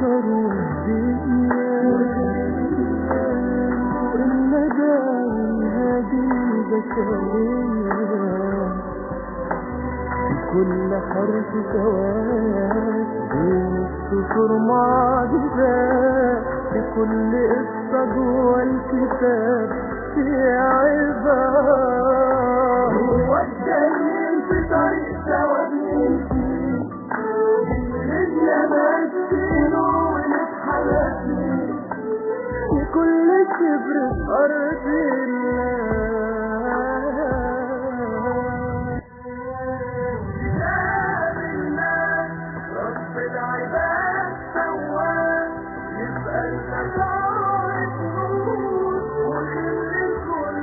البشر والدنيا الندى هذه البشرية كل حرف سواد بين السطور معجزات في كل قصة جوه الكتاب في عبارة هو الدليل في طريق سواد نمشي الدنيا ماشيينه ونتحلقني وكل كبر في أرض الله كتاب الله رب العباد سواه يبقى التجارب نور وخلي كل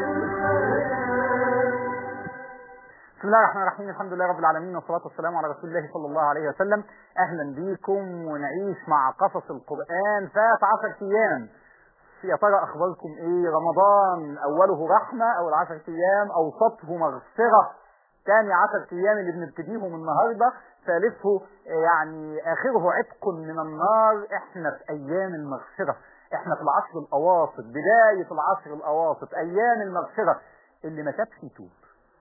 الحياة بسم الله الرحمن الرحيم الحمد لله رب العالمين والصلاة والسلام على رسول الله صلى الله عليه وسلم أهلا بكم ونعيش مع قصص القرآن فات عشر أيام يا ترى أخباركم إيه رمضان أوله رحمة أول عشر أيام أوسطه مغفرة ثاني عشر أيام اللي بنبتديهم النهاردة ثالثه يعني آخره عتق من النار إحنا في أيام المغفرة إحنا في العشر الأواسط بداية العشر الأواسط أيام المغفرة اللي ما تابش يتوب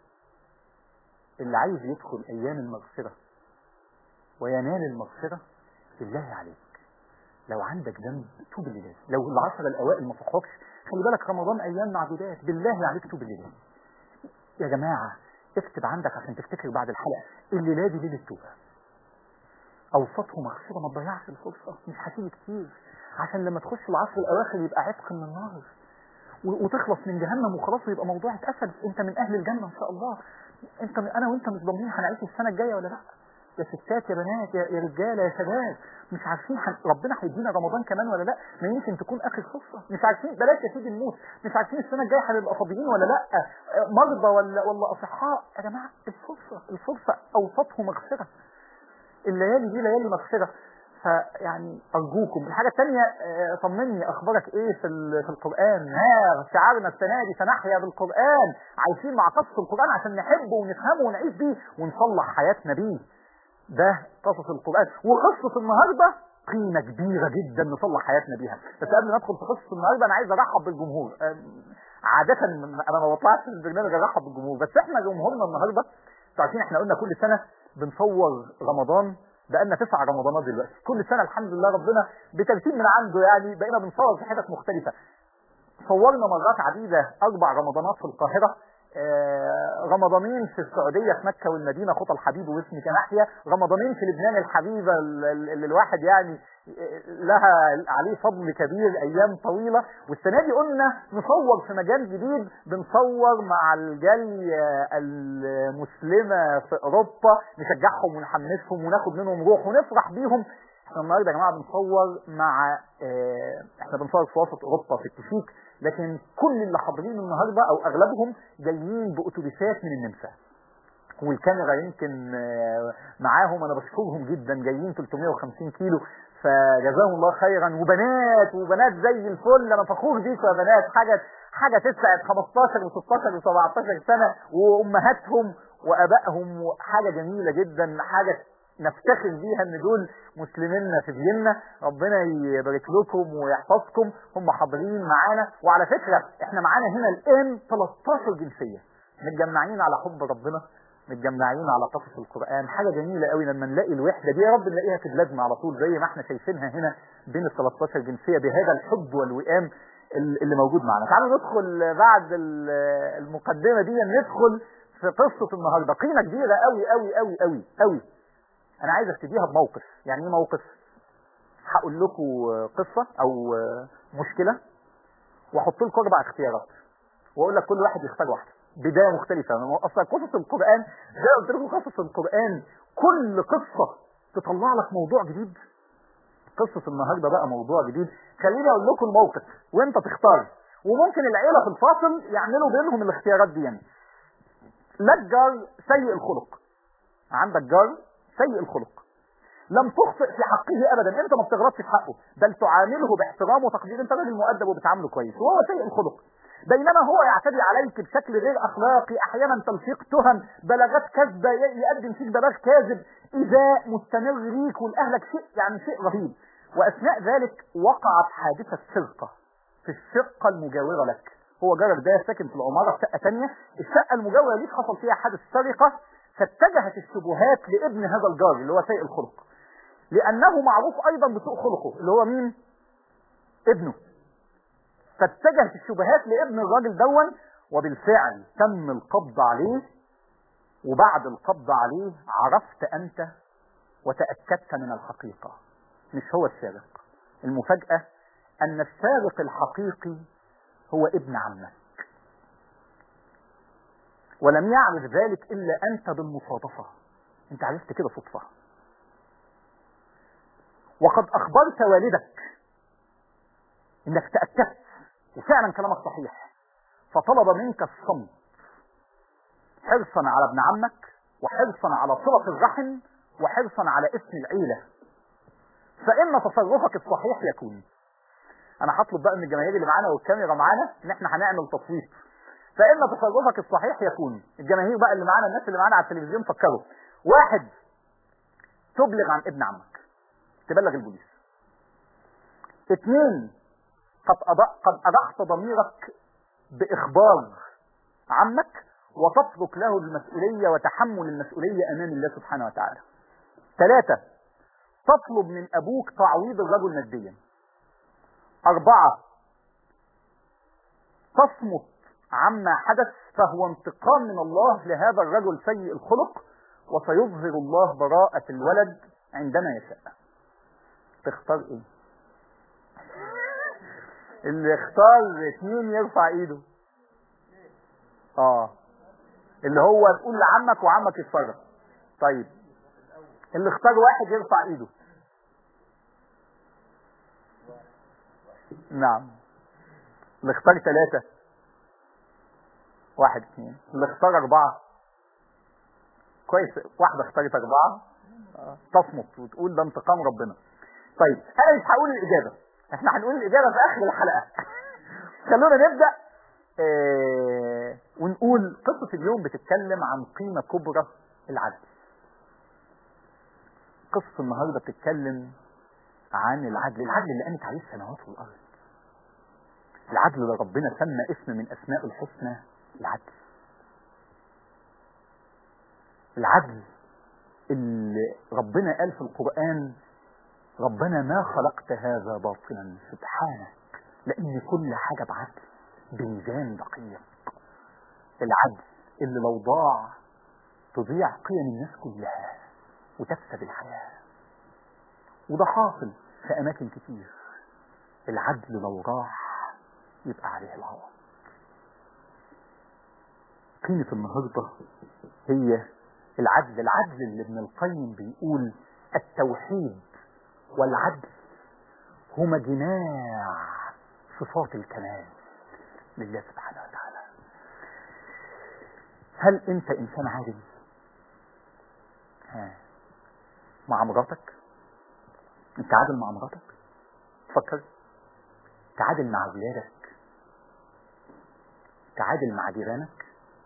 اللي عايز يدخل ايام المغفرة وينال المغفرة بالله عليك لو عندك ذنب توب الليلات لو العشر الاوائل ما صحوكش خلي بالك رمضان ايام معدودات بالله عليك توب الليلات يا جماعة اكتب عندك عشان تفتكر بعد الحلقة الليلة دي ليلة توبة اوسطه مغفرة ما تضيعش الفرصة مش هتيجي كتير عشان لما تخش العشر الاواخر يبقى عتق من النار و- وتخلص من جهنم وخلاص ويبقى موضوع اتقفل انت من اهل الجنة ان شاء الله انت انا وانت مش ضامنين هنعيش السنه الجايه ولا لا يا ستات يا بنات يا, يا رجاله يا شباب مش عارفين حن... ربنا هيدينا رمضان كمان ولا لا ما يمكن تكون اخر فرصه مش عارفين بلاش يا سيدي نموت مش عارفين السنه الجايه هنبقى فاضيين ولا لا اه، مرضى ولا ولا اصحاء يا جماعه الفرصه الفرصه اوسطه مغفره الليالي دي ليالي مغفره فيعني ارجوكم الحاجه الثانيه اه، طمني اخبارك ايه في ال- في القران ها شعارنا السنه دي سنحيا بالقران عايشين مع قصص القران عشان نحبه ونفهمه ونعيش بيه ونصلح حياتنا بيه ده قصص القران وقصه النهارده قيمه كبيره جدا نصلح حياتنا بيها بس قبل ما ندخل في قصه النهارده انا عايز ارحب بالجمهور ام، عاده انا ما بطلعش في البرنامج ارحب بالجمهور بس احنا جمهورنا النهارده انتوا عارفين احنا قلنا كل سنه بنصور رمضان بقالنا تسع رمضانات دلوقتي كل سنه الحمد لله ربنا بترتيب من عنده يعني بقينا بنصور في حتت مختلفه صورنا مرات عديدة أربع رمضانات في القاهرة آه، رمضانين في السعودية في مكة والمدينة خطى الحبيب واسمي كناحية رمضانين في لبنان الحبيبة اللي اللي الواحد يعني آه، لها عليه فضل كبير أيام طويلة والسنة دي قلنا نصور في مجال جديد بنصور مع الجالية المسلمة في أوروبا نشجعهم ونحمسهم وناخد منهم روح ونفرح بيهم احنا النهارده يا جماعه بنصور مع اه احنا بنصور في وسط اوروبا في التشيك لكن كل اللي حاضرين النهارده او اغلبهم جايين باتوبيسات من النمسا والكاميرا يمكن آه، معاهم انا بشكرهم جدا جايين 350 كيلو فجزاهم الله خيرا وبنات وبنات زي الفل انا فخور بيكم يا بنات حاجه حاجه تسعد 15 و16 و17 سنه وامهاتهم وابائهم وحاجه جميله جدا حاجه نفتخر بيها ان دول مسلميننا في ديننا ربنا يبارك لكم ويحفظكم هم حاضرين معانا وعلى فكره احنا معانا هنا الان 13 جنسيه متجمعين على حب ربنا متجمعين على قصص القرآن حاجة جميلة قوي لما نلاقي الوحدة دي يا رب نلاقيها في بلادنا على طول زي ما احنا شايفينها هنا بين ال 13 جنسية بهذا الحب والوئام ال- اللي موجود معنا تعالوا ندخل بعد ال- المقدمة دي ندخل في قصة النهاردة قيمة كبيرة قوي قوي قوي قوي قوي انا عايز ابتديها بموقف يعني ايه موقف هقول لكم قصة او مشكلة واحط لكم اربع اختيارات واقول لك كل واحد يختار واحده بدايه مختلفه اصلا قصص القران زي ما قلت لكم قصص القران كل قصه تطلع لك موضوع جديد قصه النهارده بقى موضوع جديد خليني اقول لكم الموقف وانت تختار وممكن العيله في الفاصل يعملوا بينهم الاختيارات دي يعني لك جار سيء الخلق عندك جار سيء الخلق لم تخطئ في حقه ابدا انت ما بتغلطش في حقه بل تعامله باحترام وتقدير انت راجل مؤدب وبتعامله كويس وهو سيء الخلق بينما هو يعتدي عليك بشكل غير اخلاقي احيانا تلفيق تهم بلاغات كذبه ي- يقدم فيك بلاغ كاذب ايذاء مستمر ليك ولاهلك شيء يعني شيء رهيب واثناء ذلك وقعت حادثه سرقه في الشقه المجاوره لك هو جارك ده ساكن في العماره في شقه ثانيه الشقه المجاوره ليك حصل فيها حادث سرقه فاتجهت الشبهات لابن هذا الجار اللي هو سيء الخلق لانه معروف ايضا بسوء خلقه اللي هو مين ابنه فاتجهت الشبهات لابن الراجل دون وبالفعل تم القبض عليه وبعد القبض عليه عرفت انت وتأكدت من الحقيقة مش هو السارق المفاجأة ان السارق الحقيقي هو ابن عمك ولم يعرف ذلك الا انت بالمصادفة انت عرفت كده صدفة وقد اخبرت والدك انك تأكدت وفعلا كلامك صحيح فطلب منك الصمت حرصا على ابن عمك وحرصا على صلة الرحم وحرصا على اسم العيلة فإن تصرفك الصحيح يكون أنا هطلب بقى من الجماهير اللي معانا والكاميرا معانا إن إحنا هنعمل تصويت فإن تصرفك الصحيح يكون الجماهير بقى اللي معانا الناس اللي معانا على التلفزيون فكروا واحد تبلغ عن ابن عمك تبلغ البوليس اثنين قد أض- قد أضحت ضميرك بإخبار عمك وتترك له المسؤولية وتحمل المسؤولية أمام الله سبحانه وتعالى ثلاثة تطلب من أبوك تعويض الرجل ماديا أربعة تصمت عما حدث فهو انتقام من الله لهذا الرجل سيء الخلق وسيظهر الله براءة الولد عندما يشاء تختار ايه اللي اختار اتنين يرفع ايده اه اللي هو تقول لعمك وعمك يتصرف طيب اللي اختار واحد يرفع ايده نعم اللي اختار ثلاثة واحد اثنين اللي اختار أربعة كويس واحدة اختارت أربعة آه، تصمت وتقول ده انتقام ربنا طيب أنا مش هقول الإجابة احنا هنقول الإجابة في آخر الحلقة خلونا نبدأ آه ونقول قصة اليوم بتتكلم عن قيمة كبرى العدل قصة النهاردة بتتكلم عن العدل العدل اللي قامت عليه السماوات والأرض العدل اللي ربنا سمى اسم من أسماء الحسنى العدل العدل اللي ربنا قال في القرآن ربنا ما خلقت هذا باطلا سبحانك لأن كل حاجة بعدل بميزان دقيق العدل اللي لو ضاع تضيع قيم الناس كلها وتفسد الحياة وده حاصل في أماكن كتير العدل لو راح يبقى عليه العوض قيمة النهاردة هي العدل العدل اللي ابن القيم بيقول التوحيد والعدل هما جماع صفات الكمال لله سبحانه وتعالى هل انت انسان عادل ها مع مراتك انت عادل مع مراتك فكر تعادل مع ولادك تعادل مع جيرانك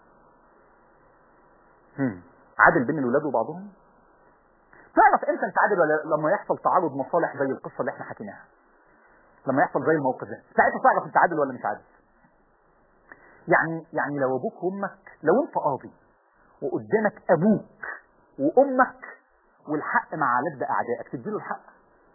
هم. عادل بين الولاد وبعضهم تعرف امتى انت عادل ولا لما يحصل تعارض مصالح زي القصه اللي احنا حكيناها لما يحصل زي الموقف ده ساعتها تعرف انت عادل ولا مش عادل يعني يعني لو ابوك وامك لو انت قاضي وقدامك ابوك وامك والحق مع لد اعدائك تديله الحق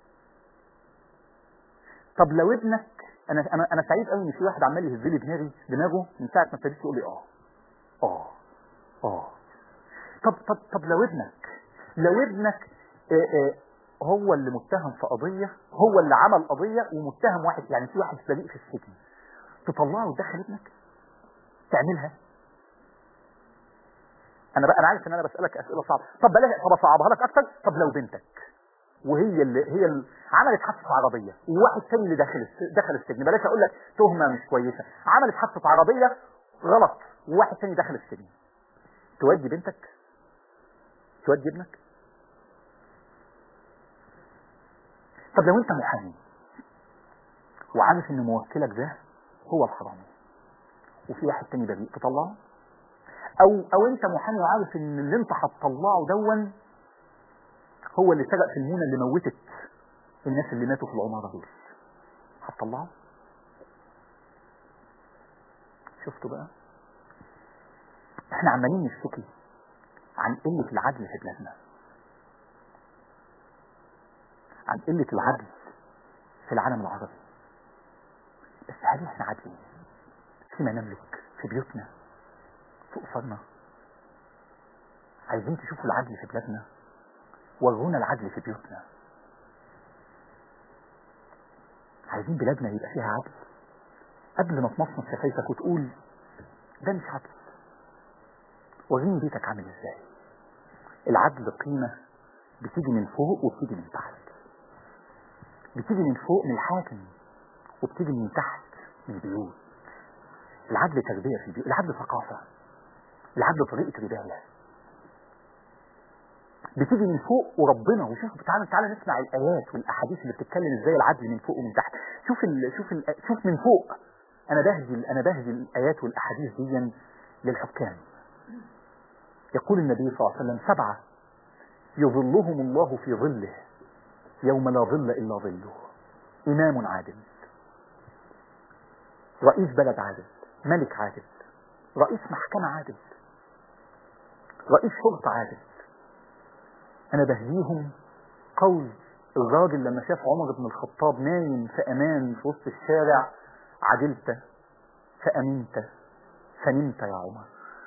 طب لو ابنك انا انا انا سعيد قوي ان في واحد عمال يهز لي دماغي دماغه من ساعه ما ابتديت يقول لي اه اه اه طب طب طب لو ابنك لو ابنك آه آه هو اللي متهم في قضيه هو اللي عمل قضيه ومتهم واحد يعني في واحد بريء في السجن تطلعه وتدخل ابنك تعملها انا بقى انا عارف ان انا بسالك اسئله صعبه طب بلاش طب اصعبها لك اكتر طب لو بنتك وهي اللي هي اللي عملت حادثه عربيه وواحد تاني اللي داخل الس- دخل السجن بلاش اقول لك تهمه مش كويسه عملت حادثه عربيه غلط وواحد تاني دخل السجن تودي بنتك تودي ابنك طب لو انت محامي وعارف ان موكلك ده هو الحرامي وفي واحد تاني بريء تطلعه او او انت محامي وعارف ان اللي انت هتطلعه دون هو اللي سرق في المونه اللي موتت الناس اللي ماتوا في العمارة دول هتطلعوا شفتوا بقى احنا عمالين نشتكي عن قلة العدل في بلادنا عن قلة العدل في العالم العربي بس هل احنا عادلين فيما نملك في بيوتنا في أسرنا عايزين تشوفوا العدل في بلادنا ورونا العدل في بيوتنا عايزين بلادنا يبقى فيها عدل قبل ما تمصمص شفايفك وتقول ده مش عدل وريني بيتك عامل ازاي العدل قيمة بتيجي من فوق وبتيجي من تحت بتيجي من فوق من الحاكم وبتيجي من تحت من البيوت العدل تربية في البيوت العدل ثقافة العدل طريقة رباية بتيجي من فوق وربنا وشوف تعالى تعالى نسمع الايات والاحاديث اللي بتتكلم ازاي العدل من فوق ومن تحت شوف ال شوف ال شوف من فوق انا بهدي انا بهدي الايات والاحاديث دي للحكام يقول النبي صلى الله عليه وسلم سبعه يظلهم الله في ظله يوم لا ظل الا ظله امام عادل رئيس بلد عادل ملك عادل رئيس محكمه عادل رئيس شرطه عادل انا بهديهم قول الراجل لما شاف عمر بن الخطاب نايم في امان في وسط الشارع عدلت فامنت فنمت يا عمر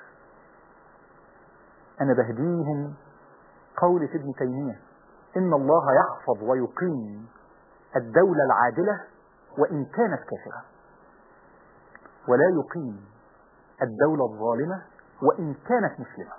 انا بهديهم قول ابن تيميه ان الله يحفظ ويقيم الدوله العادله وان كانت كافره ولا يقيم الدوله الظالمه وان كانت مسلمه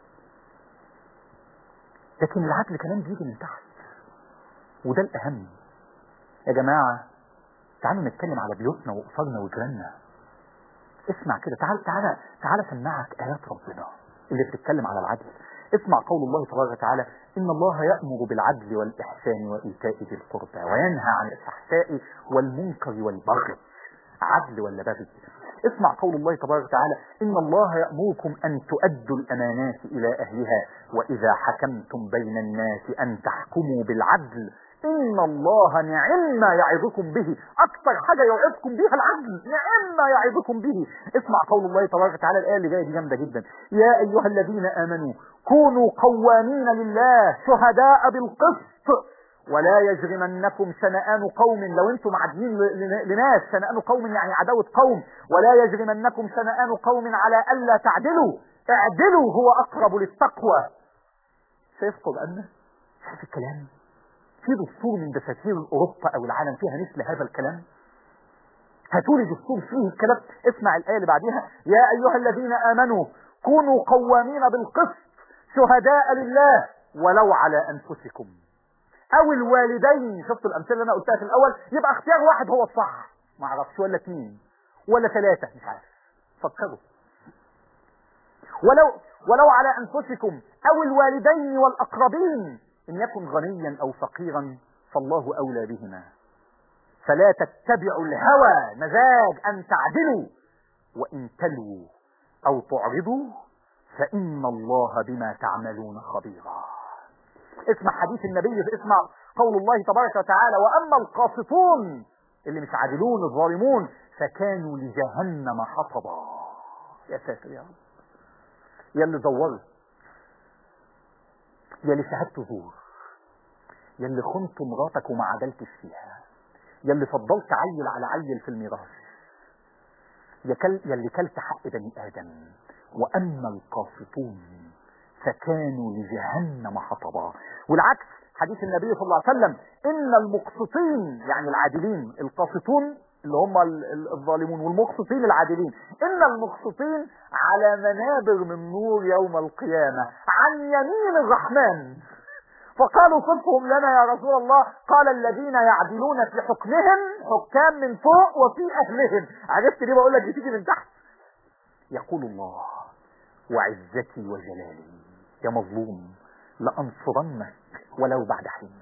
لكن العدل كمان بيجي من تحت وده الأهم يا جماعة تعالوا نتكلم على بيوتنا وأسرنا وجيراننا اسمع كده تعال تعال تعال سمعك آيات ربنا اللي بتتكلم على العدل اسمع قول الله تبارك وتعالى إن الله يأمر بالعدل والإحسان وإيتاء ذي القربى وينهى عن الفحشاء والمنكر والبغي عدل ولا بغي اسمع قول الله تبارك وتعالى إن الله يأمركم أن تؤدوا الأمانات إلى أهلها وإذا حكمتم بين الناس أن تحكموا بالعدل إن الله نعم ما يعظكم به أكثر حاجة يعظكم بها العدل نعم ما يعظكم به اسمع قول الله تبارك وتعالى الآية اللي جاية دي جامدة جدا يا أيها الذين آمنوا كونوا قوامين لله شهداء بالقسط ولا يجرمنكم شنآن قوم لو انتم معديين لناس شنآن قوم يعني عداوة قوم ولا يجرمنكم شنآن قوم على ألا تعدلوا اعدلوا هو أقرب للتقوى شايف قرآننا شايف الكلام في دستور من دساتير أوروبا أو العالم فيها مثل هذا الكلام هاتوا لي دستور فيه الكلام اسمع الآية اللي بعدها يا أيها الذين آمنوا كونوا قوامين بالقسط شهداء لله ولو على أنفسكم او الوالدين شفتوا الامثله اللي انا قلتها في الاول يبقى اختيار واحد هو الصح ما اعرفش ولا اثنين ولا ثلاثه مش عارف فكروا ولو ولو على انفسكم او الوالدين والاقربين ان يكن غنيا او فقيرا فالله اولى بهما فلا تتبعوا الهوى مزاج ان تعدلوا وان تلووا او تعرضوا فان الله بما تعملون خبيرا اسمع حديث النبي اسمع قول الله تبارك وتعالى وأما القاسطون اللي مش عادلون الظالمون فكانوا لجهنم حطبا يا ساتر يا رب يا اللي دورت يا اللي شهدت زور يا اللي خنت مراتك وما عدلتش فيها يا اللي فضلت عيل على عيل في الميراث يا, كل يا اللي كلت حق بني آدم وأما القاسطون فكانوا لجهنم حطبا والعكس حديث النبي صلى الله عليه وسلم ان المقسطين يعني العادلين القاسطون اللي هم الظالمون والمقسطين العادلين ان المقسطين على منابر من نور يوم القيامة عن يمين الرحمن فقالوا صفهم لنا يا رسول الله قال الذين يعدلون في حكمهم حكام من فوق وفي اهلهم عرفت ليه بقول لك بتيجي من تحت يقول الله وعزتي وجلالي يا مظلوم لأنصرنك ولو بعد حين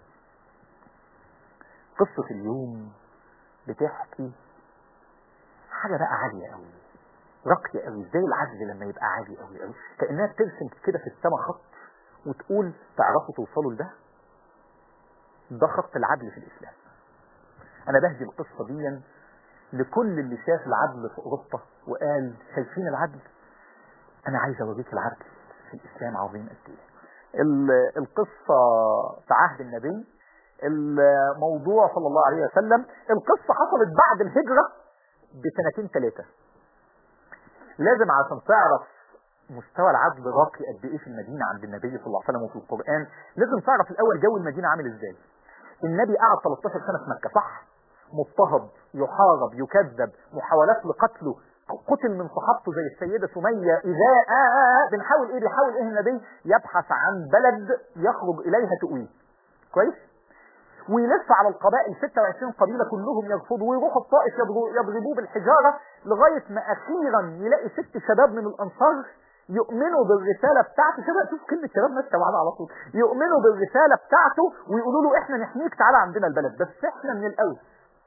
قصة اليوم بتحكي حاجة بقى عالية قوي راقية قوي ازاي العدل لما يبقى عالي قوي قوي كأنها بترسم كده في السماء خط وتقول تعرفوا توصلوا لده ده خط العدل في الاسلام انا بهدي القصه دي لكل اللي شاف العدل في اوروبا وقال شايفين العدل انا عايز اوريك العدل في الاسلام عظيم قد ايه ال- القصه في عهد النبي الموضوع صلى الله عليه وسلم القصه حصلت بعد الهجره بسنتين ثلاثه لازم عشان تعرف مستوى العدل راقي قد ايه في المدينه عند النبي صلى الله عليه وسلم وفي القران لازم تعرف الاول جو المدينه عامل ازاي النبي قعد 13 سنه في مكه صح مضطهد يحارب يكذب محاولات لقتله قتل من صحابته زي السيدة سمية إذا آه آه آه بنحاول إيه بيحاول إيه النبي يبحث عن بلد يخرج إليها تؤويه كويس ويلف على القبائل 26 قبيلة كلهم يرفضوا ويروحوا الطائف يضربوا- يضربوه بالحجارة لغاية ما أخيرا يلاقي ست شباب من الأنصار يؤمنوا بالرسالة بتاعته شباب شوف كلمة شباب ماشية معانا على طول يؤمنوا بالرسالة بتاعته ويقولوا له احنا نحميك تعالى عندنا البلد بس احنا من الأوس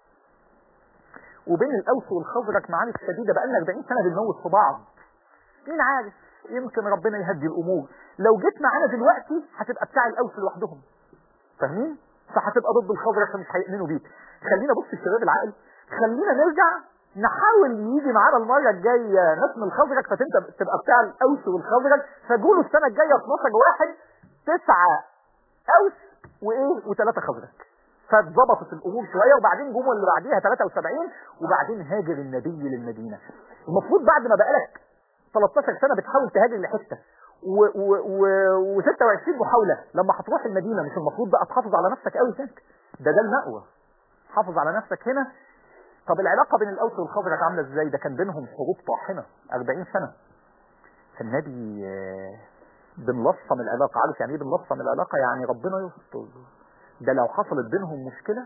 وبين الأوس والخزرج معارك شديدة بقالنا 40 سنة بنموت في بعض مين عارف يمكن ربنا يهدي الأمور لو جيت معانا دلوقتي هتبقى بتاع الأوس لوحدهم فاهمين؟ فهتبقى ضد الخزرج فمش هيؤمنوا بيك خلينا بص الشباب العقل خلينا نرجع نحاول يجي معانا المره الجايه ناس من الخزرج فتنت تبقى بتاع الاوس والخزرج فجوله السنه الجايه 12 واحد تسعه اوس وايه وثلاثه خزرج فاتظبطت الامور شويه وبعدين جم اللي بعديها 73 وبعدين هاجر النبي للمدينه المفروض بعد ما بقالك 13 سنه بتحاول تهاجر لحته و و و و26 محاوله لما هتروح المدينه مش المفروض بقى تحافظ على نفسك قوي هناك ده ده المأوى حافظ على نفسك هنا طب العلاقه بين الاوس والخزرج عامله ازاي ده كان بينهم حروب طاحنه 40 سنه فالنبي آه، بنلصم العلاقه عارف يعني ايه بنلصم العلاقه يعني ربنا يستر ده لو حصلت بينهم مشكله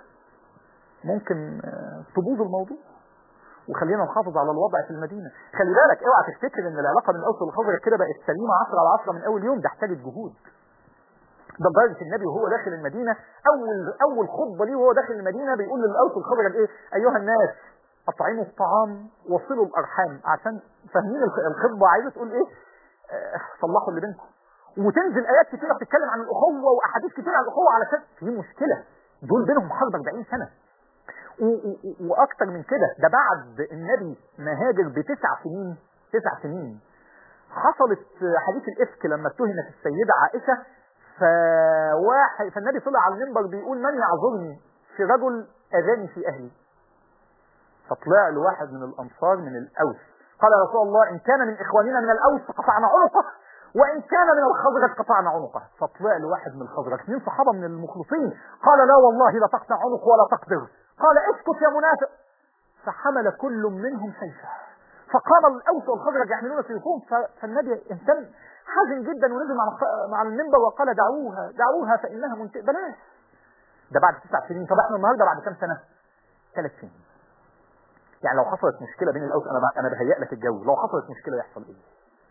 ممكن آه، تبوظ الموضوع وخلينا نحافظ على الوضع في المدينه خلي بالك اوعى تفتكر ان العلاقه بين الاوس والخزرج كده بقت سليمه 10 على 10 من اول يوم ده احتاجت جهود ده لدرجه النبي وهو داخل المدينه اول اول خطبه ليه وهو داخل المدينه بيقول للاوس والخزرج ايه ايها الناس اطعموا الطعام وصلوا الارحام عشان فاهمين الخ- الخطبه عايزه تقول ايه آه، صلحوا اللي بينكم وتنزل ايات كتيره بتتكلم عن الاخوه واحاديث كتيره عن الاخوه على اساس في مشكله دول بينهم حرب 40 سنه و- و- واكتر من كده ده بعد النبي ما هاجر بتسع سنين تسع سنين حصلت حديث الافك لما اتهمت السيده عائشه فواحد فالنبي طلع على المنبر بيقول من يعذرني في رجل اذاني في اهلي فطلع له واحد من الانصار من الاوس قال يا رسول الله ان كان من اخواننا من الاوس قطعنا عنقه وان كان من الخزرج قطعنا عنقه فطلع له واحد من الخزرج اثنين صحابه من المخلصين قال لا والله لا تقطع عنق ولا تقدر قال اسكت يا منافق فحمل كل منهم سيفه فقام الاوس والخزرج يحملون سيوفهم ف- فالنبي اهتم حزن جدا ونزل مع الخ- مع المنبر وقال دعوها دعوها فانها منت... بلاش ده بعد تسع سنين طب احنا النهارده بعد كام سنه؟ ثلاث سنين يعني لو حصلت مشكله بين الاوس انا ب- انا بهيئ لك الجو لو حصلت مشكله يحصل ايه؟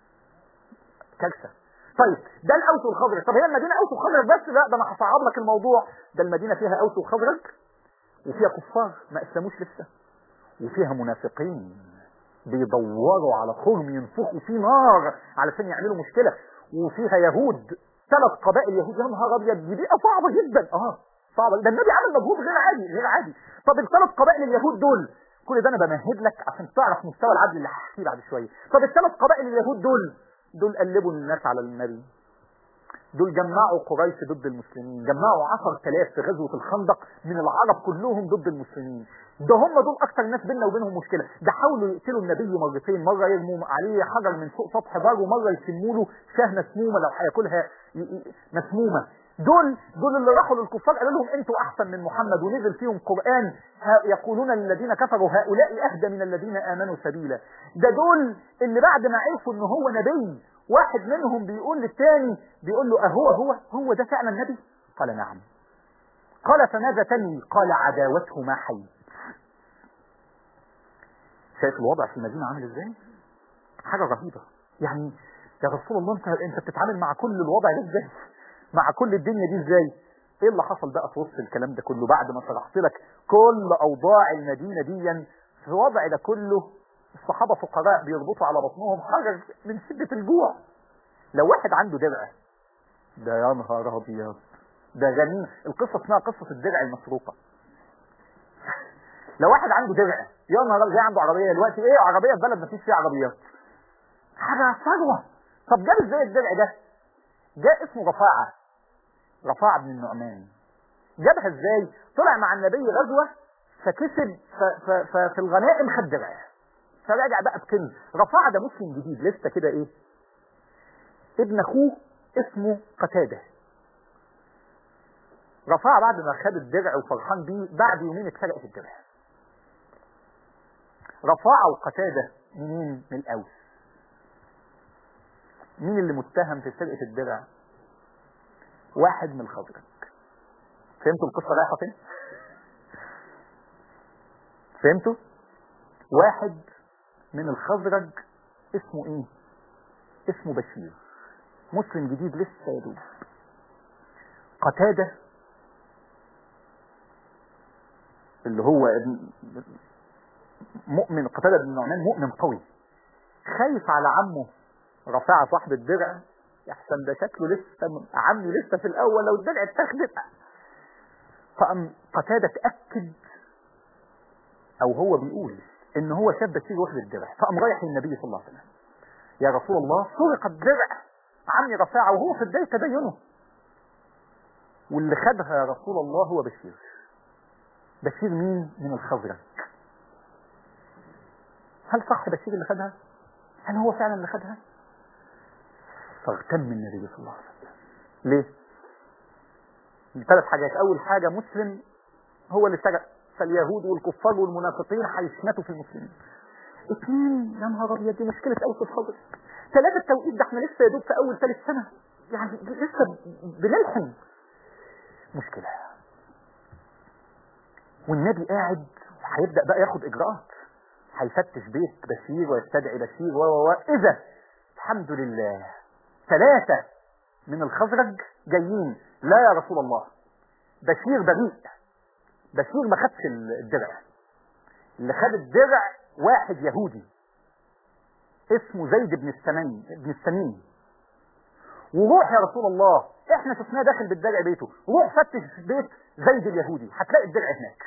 كارثه طيب ده الاوس والخزرج طب هي المدينه اوس وخزرج بس لا ده انا هصعب لك الموضوع ده المدينه فيها اوس وخزرج وفيها كفار ما اسلموش لسه وفيها منافقين بيدوروا على خرم ينفخوا فيه نار علشان يعملوا مشكله وفيها يهود ثلاث قبائل يهود يا نهار ابيض دي بيئه صعبه جدا اه صعبه ده النبي عمل مجهود غير عادي غير عادي طب الثلاث قبائل اليهود دول كل ده انا بمهد لك عشان تعرف مستوى العدل اللي هحكيه بعد شويه طب الثلاث قبائل اليهود دول دول قلبوا الناس على النبي دول جمعوا قريش ضد المسلمين جمعوا 10000 في غزوة الخندق من العرب كلهم ضد المسلمين ده هم دول اكتر ناس بيننا وبينهم مشكلة ده حاولوا يقتلوا النبي مرتين مرة يرموا عليه حجر من فوق سطح دار ومرة يسموا له شاه مسمومة لو هياكلها ي- ي- مسمومة دول دول اللي راحوا للكفار قالوا لهم انتوا احسن من محمد ونزل فيهم قرآن ها- يقولون للذين كفروا هؤلاء اهدى من الذين امنوا سبيلا ده دول اللي بعد ما عرفوا ان هو نبي واحد منهم بيقول للتاني بيقول له اهو هو هو ده فعلا نبي قال نعم قال فماذا تنوي قال عداوته ما حي شايف الوضع في المدينة عامل ازاي حاجة رهيبة يعني يا رسول الله انت انت بتتعامل مع كل الوضع ده ازاي مع كل الدنيا دي ازاي ايه اللي حصل بقى في وسط الكلام ده كله بعد ما شرحت لك كل اوضاع المدينة دي في الوضع ده كله الصحابة فقراء بيربطوا على بطنهم حجر من شدة الجوع لو واحد عنده درع ده يا نهار ابيض ده غنيمة القصة اسمها قصة الدرع المسروقة لو واحد عنده درع يا نهار أبيض، زي عنده عربية دلوقتي ايه عربية في بلد ما فيش فيها عربيات حاجة ثروة طب جاب ازاي الدرع ده جاء اسمه رفاعة رفاعة بن النعمان جابها ازاي طلع مع النبي غزوة فكسب ف ف ف في الغنائم خد درع فرجع بقى بكنز رفاعة ده مسلم جديد لسه كده ايه ابن اخوه اسمه قتادة رفاعة بعد ما خد الدرع وفرحان بيه بعد يومين اتسرقت الدرع رفاعة وقتادة منين من الاوس مين اللي متهم في سرقة الدرع واحد من الخزرج فهمتوا القصة رايحة فين فهمتوا واحد من الخزرج اسمه ايه اسمه بشير مسلم جديد لسه يا دوب قتادة اللي هو ابن- مؤمن قتادة بن نعمان مؤمن قوي خايف على عمه رفاعة صاحب الدرع يحسن ده شكله لسه عمي لسه في الاول لو الدرع اتاخدت فقام قتادة تأكد او هو بيقول ان هو شاب بشير واخد الدرع فقام رايح للنبي صلى الله عليه وسلم يا رسول الله سرق الدرع عمي رفاعة وهو في بداية تدينه واللي خدها يا رسول الله هو بشير بشير مين من الخزرج هل صح بشير اللي خدها هل هو فعلا اللي خدها فاغتم النبي صلى الله عليه وسلم ليه ثلاث حاجات اول حاجة مسلم هو اللي سرق فاليهود والكفار والمنافقين هيشمتوا في المسلمين اثنين يا نهار ابيض دي مشكلة اوس الخضر ثلاثة التوقيت ده احنا لسه يا دوب في اول ثالث سنة يعني لسه بنلحم مشكلة والنبي قاعد هيبدأ بقى ياخد اجراءات هيفتش بيت بشير ويستدعي بشير و و و اذا الحمد لله ثلاثة من الخزرج جايين لا يا رسول الله بشير بريء بشير ما خدش الدرع اللي خد الدرع واحد يهودي اسمه زيد بن السمين بن السمين وروح يا رسول الله احنا شفناه داخل بالدرع بيته روح فتش بيت زيد اليهودي هتلاقي الدرع هناك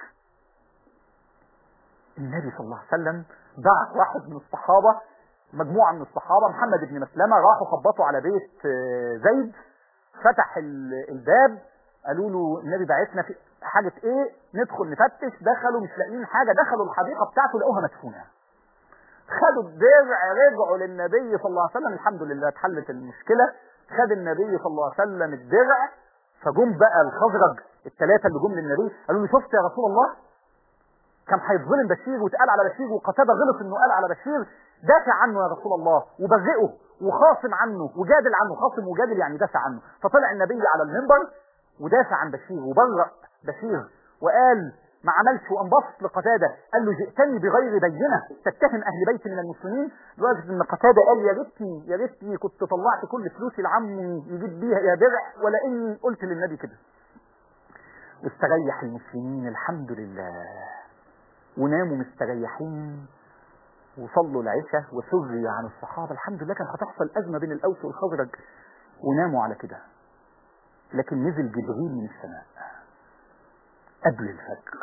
النبي صلى الله عليه وسلم بعت واحد من الصحابة مجموعة من الصحابة محمد بن مسلمة راحوا خبطوا على بيت آه، زيد فتح ال- الباب قالوا له النبي بعتنا في حاجة ايه ندخل نفتش دخلوا مش لاقيين حاجة دخلوا الحديقة بتاعته لقوها مدفونة خدوا الدرع رجعوا للنبي صلى الله عليه وسلم الحمد لله اتحلت المشكلة خد النبي صلى الله عليه وسلم الدرع فجم بقى الخزرج الثلاثة اللي جم للنبي قالوا له شفت يا رسول الله كان هيتظلم بشير واتقال على بشير وقتادة غلط انه قال على بشير دافع عنه يا رسول الله وبرئه وخاصم عنه وجادل عنه خاصم وجادل يعني دافع عنه فطلع النبي على المنبر ودافع عن بشير وبرأ بشير وقال ما عملش وانبسط لقتادة قال له جئتني بغير بينة تتهم اهل بيتي من المسلمين لدرجة ان قتادة قال يا ريتني يا ريتني كنت طلعت كل فلوسي لعمي يجيب بيها يا درع ولا اني قلت للنبي كده واستريح المسلمين الحمد لله وناموا مستريحين وصلوا العشاء وسري عن الصحابة الحمد لله كان هتحصل أزمة بين الأوس والخزرج وناموا على كده لكن نزل جبريل من السماء قبل الفجر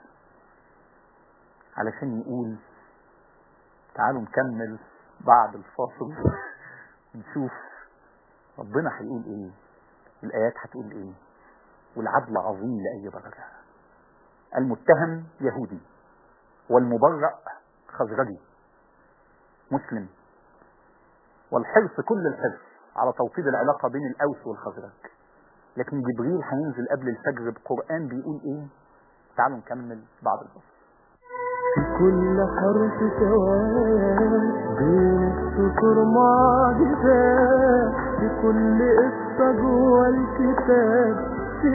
علشان يقول تعالوا نكمل بعد الفاصل نشوف ربنا هيقول ايه الآيات هتقول ايه والعدل عظيم لأي درجة المتهم يهودي والمبرأ خزرجي مسلم والحرص كل الحرص على توطيد العلاقة بين الأوس والخزرج لكن جبريل هينزل قبل الفجر بقرآن بيقول ايه تعالوا نكمل بعد الفصل في كل حرف سواد بين السطور معجزات في كل قصة جوه الكتاب في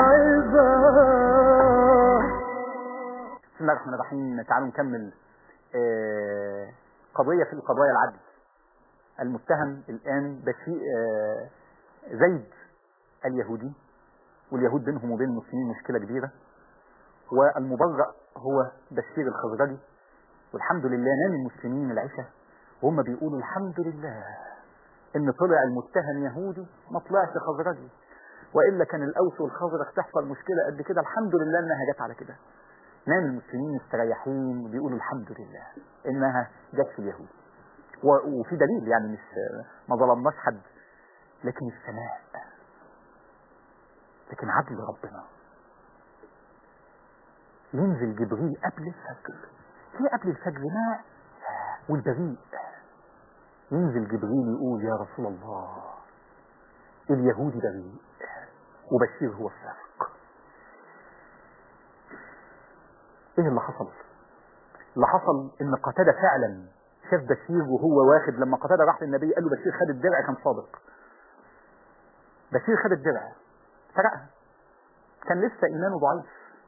عباد بسم الله الرحمن الرحيم تعالوا نكمل آه، قضية في القضايا العدل المتهم الآن بشيء آه، زيد اليهودي واليهود بينهم وبين المسلمين مشكلة كبيرة والمبرأ هو بشير الخزرجي والحمد لله نام المسلمين العشاء وهم بيقولوا الحمد لله ان طلع المتهم يهودي ما طلعش خزرجي والا كان الاوس والخزرج تحصل مشكله قد كده الحمد لله انها جت على كده نام المسلمين مستريحين وبيقولوا الحمد لله انها جت في اليهود و- وفي دليل يعني مش ما ظلمناش حد لكن السماء لكن عدل ربنا ينزل جبريل قبل الفجر في قبل الفجر ماء والبريء ينزل جبريل يقول يا رسول الله اليهودي بريء وبشير هو السابق ايه اللي حصل اللي حصل ان قتادة فعلا شاف بشير وهو واخد لما قتادة راح للنبي قال له بشير خد الدرع كان صادق بشير خد الدرع سرقها كان لسه ايمانه ضعيف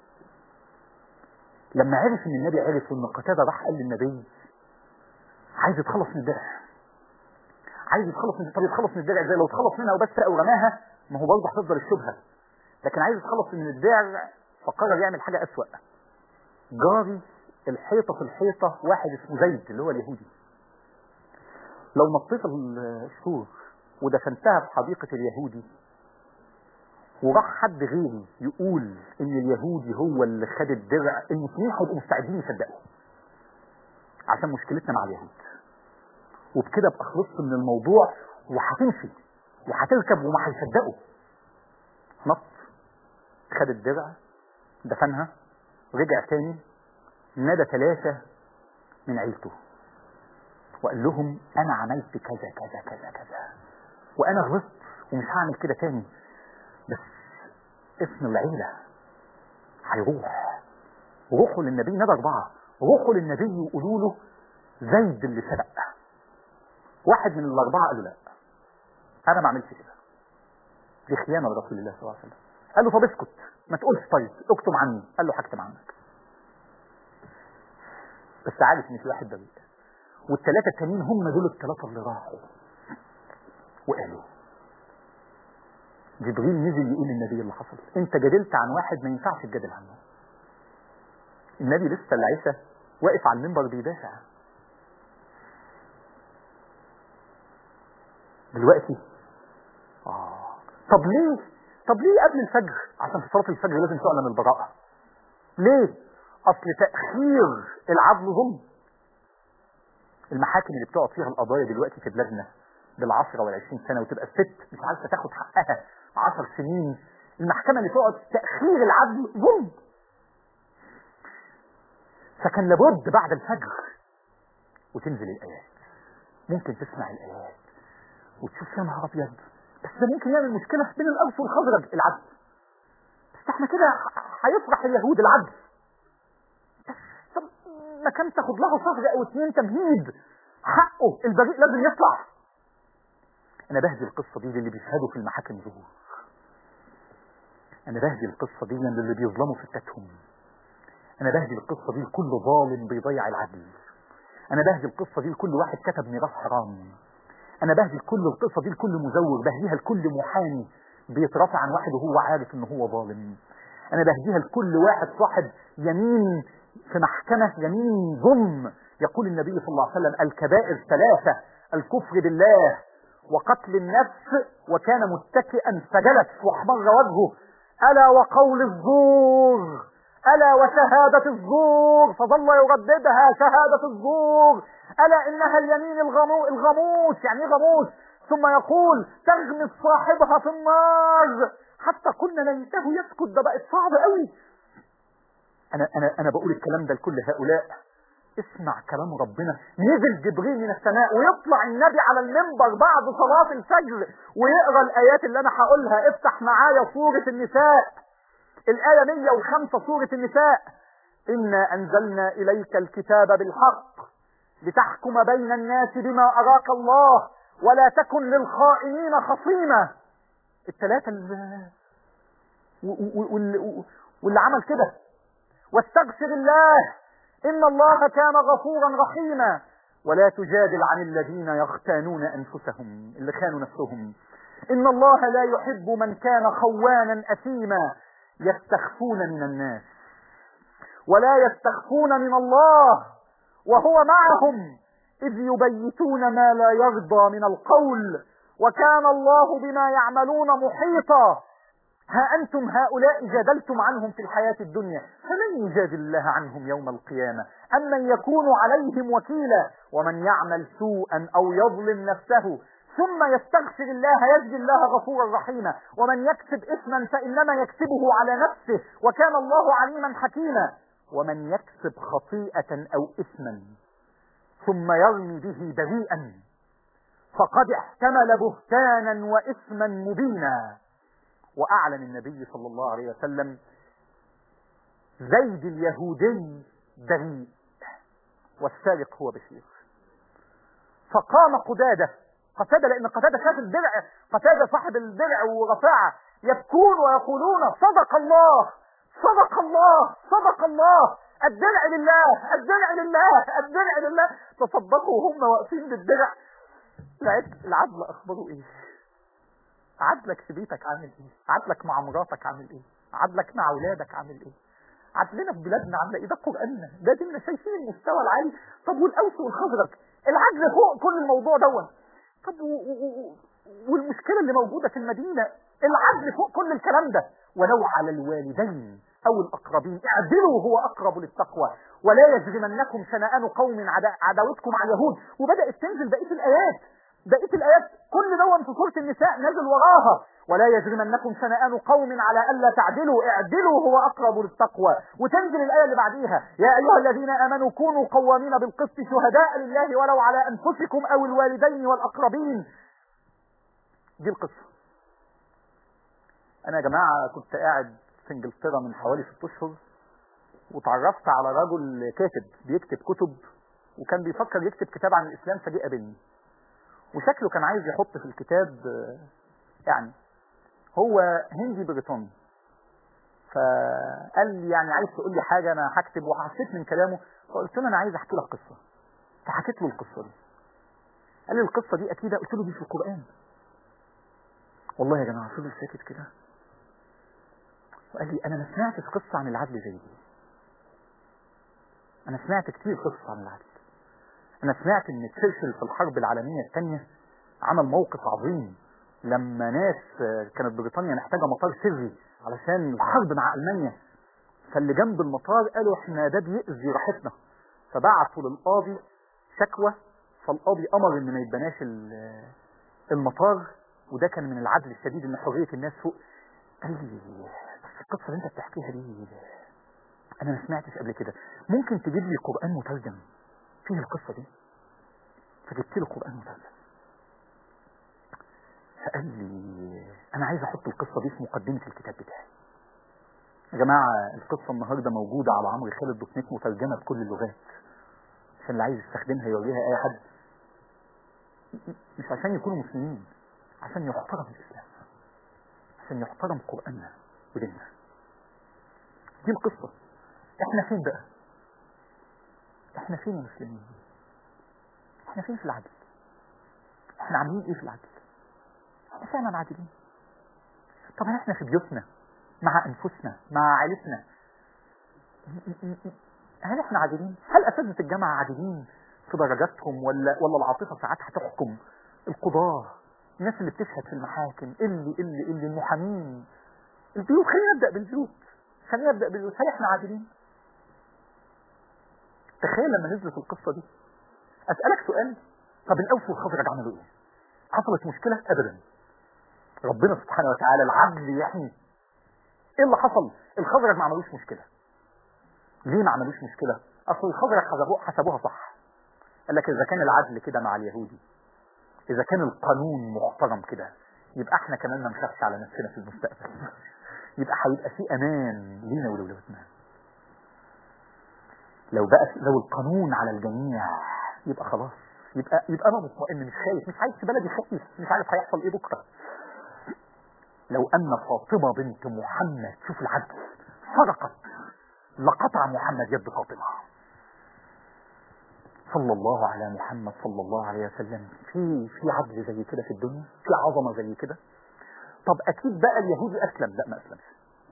لما عرف ان النبي عرف ان قتادة راح قال للنبي عايز يتخلص من الدرع عايز يتخلص من طب يتخلص من الدرع ازاي لو اتخلص منها وبس او رماها ما هو برضه هتفضل الشبهه لكن عايز يتخلص من الدرع فقرر يعمل حاجه اسوأ جاري الحيطه في الحيطه واحد اسمه زيد اللي هو اليهودي لو نطيت السور ودفنتها في حديقه اليهودي وراح حد غيري يقول ان اليهودي هو اللي خد الدرع المسلمين هيبقوا مستعدين يصدقوا عشان مشكلتنا مع اليهود وبكده ابقى خلصت من الموضوع وهتمشي وهتركب وما هيصدقوا نط خد الدرع دفنها رجع تاني نادى ثلاثة من عيلته وقال لهم انا عملت كذا كذا كذا كذا وانا غلطت ومش هعمل كده تاني بس اسم العيلة هيروح روحوا للنبي نادى اربعة روحوا للنبي وقولوا له زيد اللي سرق واحد من الاربعة قال له لا انا ما عملتش كده دي خيانة لرسول الله صلى الله عليه وسلم قال له طب اسكت ما تقولش طيب اكتم عني قال له هكتم عنك بس عارف ان في واحد بريء والثلاثة التانيين هم دول الثلاثة اللي راحوا وقالوا جبريل نزل يقول للنبي اللي حصل انت جادلت عن واحد ما ينفعش تجادل عنه النبي لسه العيسى واقف على المنبر بيدافع دلوقتي اه طب ليه طب ليه قبل الفجر عشان في صلاه الفجر لازم تعلن البراءه ليه اصل تاخير العدل ظلم المحاكم اللي بتقعد فيها القضايا دلوقتي في بلادنا بالعشرة والعشرين سنة وتبقى الست مش عارفة تاخد حقها عشر سنين المحكمة اللي تقعد تأخير العدل ظلم فكان لابد بعد الفجر وتنزل الآيات ممكن تسمع الآيات وتشوف يا نهار أبيض بس ده ممكن يعمل مشكلة بين الأوس والخزرج العدل بس احنا كده هيفرح اليهود العدل بس طب ما كان تاخد له شهر أو اتنين تمهيد حقه البريء لازم يطلع انا بهدي القصة دي للي بيشهدوا في المحاكم ظهور انا بهدي القصة دي للي بيظلموا ستاتهم انا بهدي القصة دي لكل ظالم بيضيع العدل انا بهدي القصة دي لكل واحد كتب ميراث حرام انا بهدي كل القصة دي لكل مزور بهديها لكل محامي بيترافع عن واحد وهو عارف ان هو ظالم انا بهديها لكل واحد صاحب يمين في محكمة يمين ظلم يقول النبي صلى الله عليه وسلم الكبائر ثلاثة الكفر بالله وقتل النفس وكان متكئا فجلس واحمر وجهه ألا وقول الزور ألا وشهادة الزور فظل يرددها شهادة الزور ألا إنها اليمين الغمو الغموس يعني إيه غموس ثم يقول تغمس صاحبها في النار حتى قلنا ليته يسكت ده بقت صعب قوي أنا أنا أنا بقول الكلام ده لكل هؤلاء اسمع كلام ربنا نزل جبريل من السماء ويطلع النبي على المنبر بعد صلاة الفجر ويقرا الآيات اللي أنا هقولها افتح معايا سورة النساء الآية 105 سورة النساء إنا أنزلنا إليك الكتاب بالحق لتحكم بين الناس بما أراك الله ولا تكن للخائنين خصيما الثلاثة اللي, واللي, واللي عمل كده واستغفر الله إن الله كان غفورا رحيما ولا تجادل عن الذين يختانون أنفسهم اللي خانوا نفسهم إن الله لا يحب من كان خوانا أثيما يستخفون من الناس ولا يستخفون من الله وهو معهم إذ يبيتون ما لا يرضى من القول وكان الله بما يعملون محيطا ها أنتم هؤلاء جادلتم عنهم في الحياة الدنيا فمن يجادل الله عنهم يوم القيامة أمن يكون عليهم وكيلا ومن يعمل سوءا أو يظلم نفسه ثم يستغفر الله يجد الله غفورا رحيما ومن يكسب إثما فإنما يكسبه على نفسه وكان الله عليما حكيما ومن يكسب خطيئة أو إثما ثم يرمي به بريئا فقد احتمل بهتانا وإثما مبينا وأعلن النبي صلى الله عليه وسلم زيد اليهودي بريء والسارق هو بشير فقام قتادة قتادة لأن قتادة شاف الدرع قتادة صاحب الدرع ورفاعة يبكون ويقولون صدق الله صدق الله صدق الله الدرع لله الدرع لله الدرع لله تصدقوا وهم واقفين بالدرع العدل أخبره إيه عدلك في بيتك عامل ايه عدلك مع مراتك عامل ايه عدلك مع اولادك عامل ايه عدلنا في بلادنا عامله ايه ده قراننا ده ديننا شايفين المستوى العالي طب والاوس والخزرج العدل فوق كل الموضوع دون طب و... و... والمشكله اللي موجوده في المدينه العدل فوق كل الكلام ده ولو على الوالدين او الاقربين اعدلوا هو اقرب للتقوى ولا يجرمنكم شنآن قوم عداوتكم على اليهود وبدات تنزل بقيه الايات بقيه الايات كل دون في سوره النساء نازل وراها ولا يجرمنكم شنآن قوم على الا تعدلوا اعدلوا هو اقرب للتقوى وتنزل الايه اللي بعديها يا ايها الذين امنوا كونوا قوامين بالقسط شهداء لله ولو على انفسكم او الوالدين والاقربين دي القصه انا يا جماعه كنت قاعد في انجلترا من حوالي ست اشهر وتعرفت على رجل كاتب بيكتب كتب وكان بيفكر يكتب كتاب عن الاسلام فجه قابلني وشكله كان عايز يحط في الكتاب يعني هو هندي بريطاني فقال لي يعني عايز تقول لي حاجة أنا هكتب وحسيت من كلامه فقلت له أنا عايز أحكي لك قصة فحكيت له القصة دي قال لي القصة دي أكيد قلت له دي في القرآن والله يا جماعة فضل ساكت كده وقال لي أنا ما سمعتش قصة عن العدل زي دي أنا سمعت كتير قصة عن العدل أنا سمعت إن تشرشل في الحرب العالمية الثانية عمل موقف عظيم لما ناس كانت بريطانيا محتاجة مطار سري علشان الحرب مع ألمانيا فاللي جنب المطار قالوا احنا ده بيأذي راحتنا فبعتوا للقاضي شكوى فالقاضي أمر إن ما يتبناش المطار وده كان من العدل الشديد إن حرية الناس فوق قال لي بس القصة اللي أنت بتحكيها دي أنا ما سمعتش قبل كده ممكن تجيب لي قرآن مترجم فيه القصة دي فجبت له قرآن مترجم فقال لي انا عايز احط القصة دي في مقدمة الكتاب بتاعي يا جماعة القصة النهاردة موجودة على عمرو خالد دوت نت مترجمة بكل اللغات عشان اللي عايز يستخدمها يوريها اي حد مش عشان يكونوا مسلمين عشان يحترم الاسلام عشان يحترم قرآننا وديننا دي القصة احنا فين بقى احنا فين يا مسلمين احنا فين في العدل احنا عاملين ايه في العدل احنا فعلا عادلين طبعا احنا في بيوتنا مع انفسنا مع عائلتنا هل احنا عادلين هل اساتذه الجامعه عادلين في درجاتهم ولا ولا العاطفه ساعات هتحكم القضاه الناس اللي بتشهد في المحاكم اللي اللي اللي المحامين البيوت خلينا نبدا بالبيوت خلينا نبدا بالبيوت هل احنا عادلين تخيل لما نزلت القصه دي اسالك سؤال طب الاوس والخزرج عملوا ايه حصلت مشكله ابدا ربنا سبحانه وتعالى العدل يحمي ايه اللي حصل الخزرج ما عملوش مشكله ليه ما عملوش مشكله اصل الخزرج حسبوها, حسبوها صح قال لك اذا كان العدل كده مع اليهودي اذا كان القانون محترم كده يبقى احنا كمان ما نخافش على نفسنا في المستقبل يبقى هيبقى في امان لينا ولولادنا لو بقى لو القانون على الجميع يبقى خلاص يبقى يبقى انا مطمئن مش خايف مش عايز في بلدي خايف مش عارف هيحصل ايه بكره لو ان فاطمه بنت محمد شوف العدل سرقت لقطع محمد يد فاطمه صلى الله على محمد صلى الله عليه وسلم في في عدل زي كده في الدنيا في عظمه زي كده طب اكيد بقى اليهودي اسلم لا ما اسلمش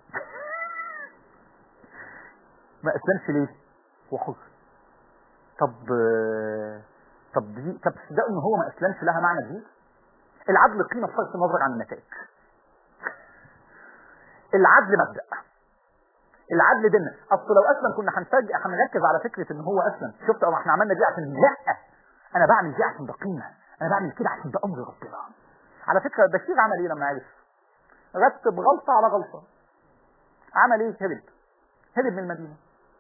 ما اسلمش ليه هو حر طب طب دي طب تصدقوا ان هو ما اسلمش لها معنى كبير العدل قيمه بصرف النظر عن النتائج العدل مبدأ العدل ديننا اصل لو اسلم كنا هنفاجئ هنركز على فكره ان هو اسلم شفت او احنا عملنا دي عشان لا انا بعمل دي عشان ده قيمه انا بعمل كده عشان ده امر ربنا على فكره بشير عمل ايه لما عرف رتب غلطه على غلطه عمل ايه هرب هرب من المدينه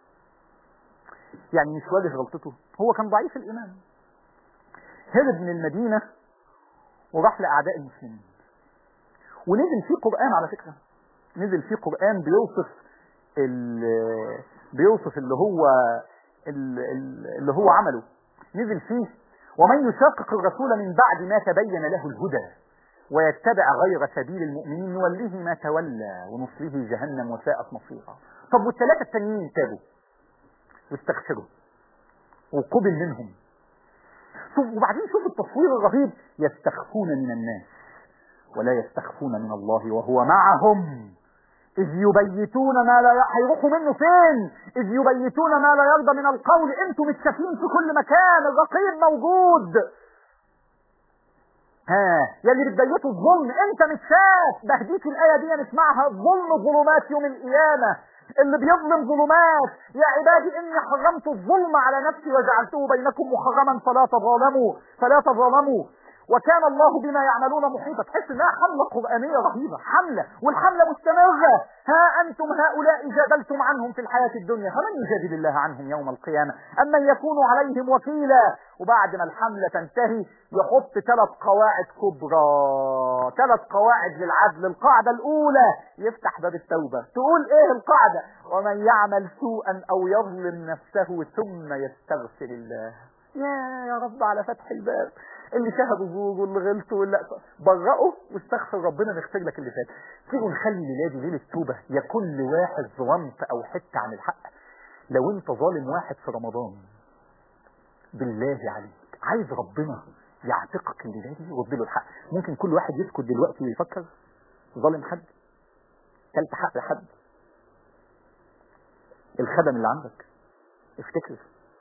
يعني مش واجه غلطته هو كان ضعيف الايمان هرب من المدينه وراح لاعداء المسلمين ونزل فيه قران على فكره نزل فيه قران بيوصف ال- بيوصف اللي هو ال- ال- اللي هو عمله نزل فيه ومن يشاقق الرسول من بعد ما تبين له الهدى ويتبع غير سبيل المؤمنين نوليه ما تولى ونصله جهنم وساءت مصيرا طب والثلاثه التانيين تابوا واستغفروا وقبل منهم شوف وبعدين شوف التصوير الرهيب يستخفون من الناس ولا يستخفون من الله وهو معهم إذ يبيتون ما لا ي... هيروحوا منه فين إذ يبيتون ما لا يرضى من القول انتم متشافين في كل مكان الرقيب موجود ها يا اللي بتبيتوا الظلم انت متشاف بهديك الآية دي نسمعها الظلم ظلمات يوم القيامة اللي بيظلم ظلمات يا عبادي اني حرمت الظلم على نفسي وجعلته بينكم محرما فلا تظالموا فلا تظالموا وكان الله بما يعملون محيطا تحس انها حمله قرانيه رهيبه حمله والحمله مستمره ها انتم هؤلاء جادلتم عنهم في الحياه الدنيا فمن يجادل الله عنهم يوم القيامه اما يكون عليهم وكيلا وبعد ما الحمله تنتهي يحط ثلاث قواعد كبرى ثلاث قواعد للعدل القاعده الاولى يفتح باب التوبه تقول ايه القاعده ومن يعمل سوءا او يظلم نفسه ثم يستغفر الله يا يا رب على فتح الباب اللي شهدوا زور واللي غلطوا واللي برئوا واستغفر ربنا نغفر لك اللي فات تيجوا نخلي الليله دي ليله توبه يا كل واحد ظلمت او حته عن الحق لو انت ظالم واحد في رمضان بالله عليك عايز ربنا يعتقك الليله دي ويرد له الحق ممكن كل واحد يسكت دلوقتي ويفكر ظالم حد كلت حق حد الخدم اللي عندك افتكر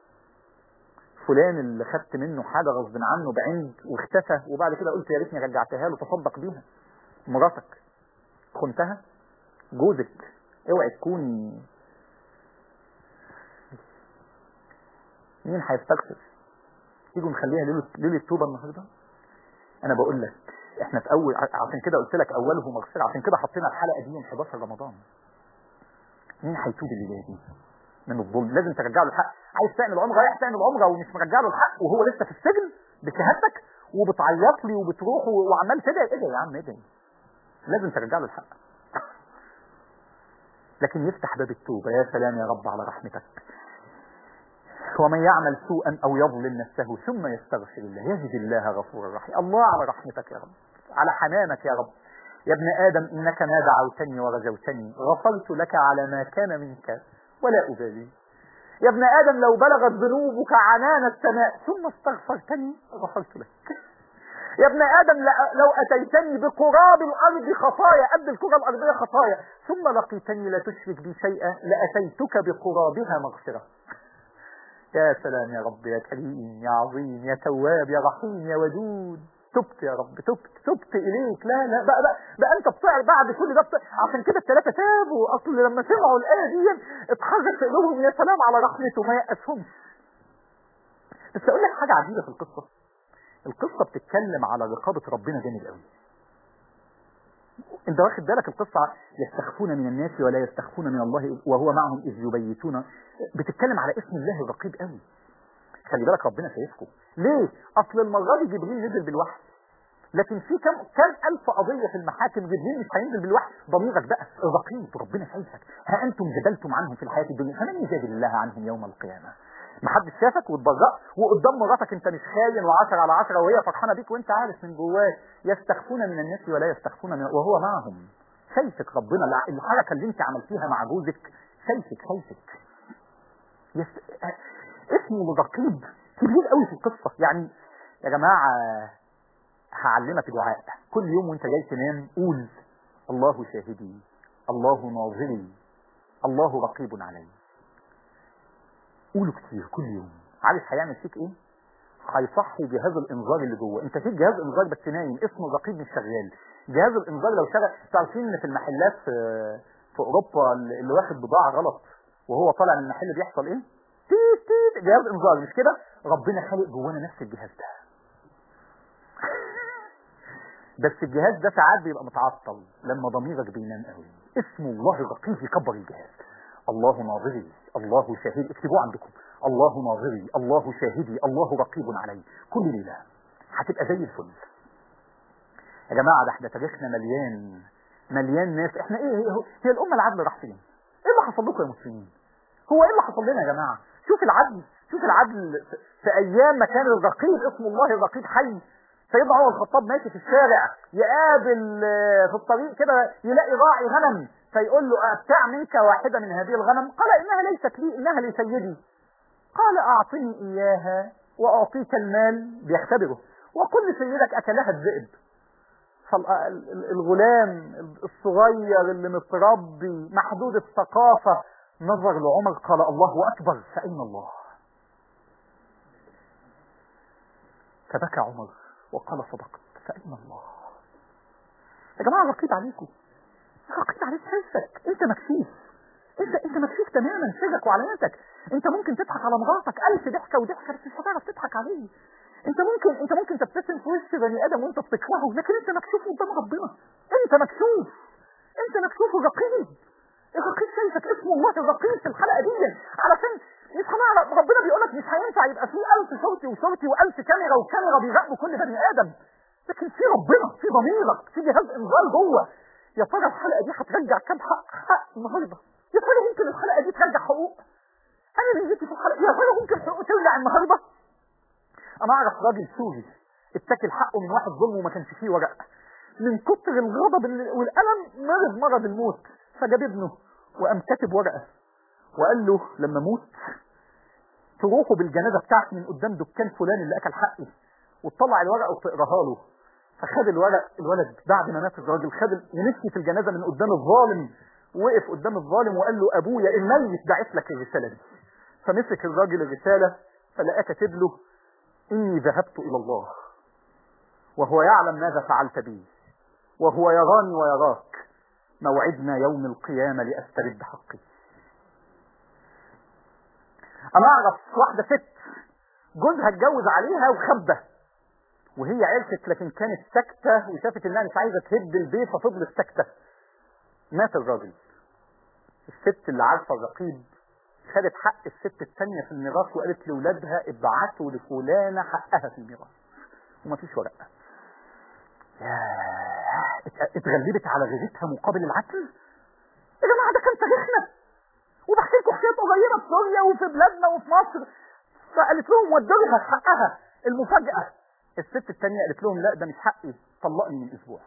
فلان اللي خدت منه حاجه غصب عنه بعند واختفى وبعد كده قلت يا ريتني رجعتها له تصدق بيها مراتك خنتها جوزك اوعي تكوني مين هيستغفر تيجوا نخليها ليله ليله توبه النهارده انا بقول لك احنا في اول عشان كده قلت لك اوله مغفره عشان كده حطينا الحلقه دي يوم 11 رمضان مين هيتوب الليله دي من الظلم لازم ترجع له الحق عايز تعمل عمره رايح تعمل عمره ومش مرجع له الحق وهو لسه في السجن بشهادتك وبتعيط لي وبتروح و- وعمال تدعي ادعي يا عم ادعي لازم ترجع له الحق لكن يفتح باب التوبه يا سلام يا رب على رحمتك ومن يعمل سوءا او يظلم نفسه ثم يستغفر الله يجد الله غفورا رحيما الله على رحمتك يا رب على حنانك يا رب يا ابن ادم انك ما دعوتني ورجوتني غفرت لك على ما كان منك ولا ابالي يا ابن ادم لو بلغت ذنوبك عنان السماء ثم استغفرتني غفرت لك يا ابن ادم ل- لو اتيتني بقراب الارض خطايا قد الكره الارضيه خطايا ثم لقيتني لا تشرك بي شيئا لاتيتك بقرابها مغفره يا سلام يا رب يا كريم يا عظيم يا تواب يا رحيم يا ودود تبت يا رب تبت تبت اليك لا لا بقى بقى, بقى انت بتعرف بعد كل ده بتعرف. عشان كده الثلاثه تابوا اصل لما سمعوا الايه دي اتحرك في قلوبهم يا سلام على رحمته ما يأسهمش بس اقول لك حاجه عجيبه في القصه القصه بتتكلم على رقابه ربنا جامد قوي انت واخد بالك القصه يستخفون من الناس ولا يستخفون من الله وهو معهم اذ يبيتون بتتكلم على اسم الله الرقيب قوي خلي بالك ربنا شايفكم ليه اصل المره دي جبريل نزل بالوحي لكن في كم كم الف قضيه في المحاكم جبريل مش هينزل بالوحي ضميرك بقى الرقيب ربنا شايفك ها انتم جدلتم عنهم في الحياه الدنيا فمن يجادل الله عنهم يوم القيامه محدش شافك واتبرأ وقدام مراتك انت مش خاين وعشرة على عشرة وهي فرحانه بيك وانت عارف من جواك يستخفون من الناس ولا يستخفون من وهو معهم شايفك ربنا الع- الحركه اللي انت عملتيها مع جوزك شايفك شايفك يس... اسمه رقيب كبير قوي في القصه يعني يا جماعه هعلمك دعاء كل يوم وانت جاي تنام قول الله شاهدي الله ناظري الله رقيب علي قوله كتير كل يوم عارف هيعمل فيك ايه هيصحي جهاز الانذار اللي جوه انت فيك جهاز انذار بس نايم اسمه الرقيب مش شغال جهاز الانذار لو شغل انتوا عارفين ان في المحلات في, في اوروبا اللي واخد بضاعه غلط وهو طالع من المحل بيحصل ايه؟ تيت تيت جهاز انذار مش كده؟ ربنا خالق جوانا نفس الجهاز ده بس الجهاز ده ساعات بيبقى متعطل لما ضميرك بينام قوي اسم الله الرقيب يكبر الجهاز الله ناظري الله شاهدي اكتبوه عندكم الله ناظري الله شاهدي الله رقيب علي كل ليله هتبقى زي الفل يا جماعه ده احنا تاريخنا مليان مليان ناس احنا ايه هي, هي الامه العدل راح فين؟ ايه اللي حصل لكم يا مسلمين؟ هو ايه اللي حصل لنا يا جماعه؟ شوف العدل شوف العدل في ايام ما كان الرقيب اسم الله الرقيب حي سيدنا عمر الخطاب ماشي في الشارع يقابل في الطريق كده يلاقي راعي غنم فيقول له ابتاع منك واحدة من هذه الغنم قال انها ليست لي انها لسيدي قال اعطني اياها واعطيك المال بيختبره وكل سيدك اكلها الذئب فالغلام الصغير اللي متربي محدود الثقافة نظر لعمر قال الله اكبر فاين الله فبكى عمر وقال صدقت فأين الله يا جماعة رقيب عليكم رقيب عليك حسك انت مكشوف انت انت مكشوف تماما سرك وعلانتك انت ممكن تضحك على مراتك ألف ضحكة وضحكة بس مش هتعرف تضحك عليه انت ممكن انت ممكن تبتسم في وش بني ادم وانت بتكرهه لكن انت مكشوف قدام ربنا انت مكشوف انت مكشوف الرقيب الرقيب شايفك اسم الله الرقيب في الحلقه دي علشان مش هنعرف ربنا بيقول لك مش هينفع يبقى في ألف صوتي وصورتي وألف كاميرا وكاميرا بيراقبوا كل بني آدم لكن في ربنا في ضميرك في جهاز انذار جوه يا ترى الحلقه دي هترجع كام حق حق النهارده يا ترى ممكن الحلقه دي ترجع حقوق انا نزلت في الحلقه يا ترى ممكن حقوق ترجع النهارده انا اعرف راجل سوري اتكل حقه من واحد ظلم وما كانش فيه ورق من كتر الغضب والالم مرض مرض الموت فجاب ابنه وقام كاتب ورقه وقال له لما موت تروحوا بالجنازه بتاعتي من قدام دكان فلان اللي اكل حقي وتطلع الورقه وتقراها له فخد الورق الولد بعد ما مات الراجل خد ونسي في الجنازه من قدام الظالم وقف قدام الظالم وقال له ابويا الميت باعث لك الرساله دي فمسك الراجل الرساله فلقاه كاتب له اني ذهبت الى الله وهو يعلم ماذا فعلت بي وهو يراني ويراك موعدنا يوم القيامه لاسترد حقي انا اعرف واحده ست جوزها اتجوز عليها وخبه وهي عرفت لكن كانت ساكته وشافت انها مش عايزه تهد البيت ففضلت ساكته مات الراجل الست اللي عارفه الرقيب خدت حق الست الثانيه في الميراث وقالت لاولادها ابعتوا لفلانه حقها في الميراث ومفيش ورقه ياه اتغلبت على غيرتها مقابل العدل يا جماعه ده كان تاريخنا وبحكي لكم حكايات قريبه في سوريا وفي بلادنا وفي مصر فقالت لهم ودوا لها حقها المفاجاه الست الثانيه قالت لهم لا ده مش حقي طلقني من اسبوع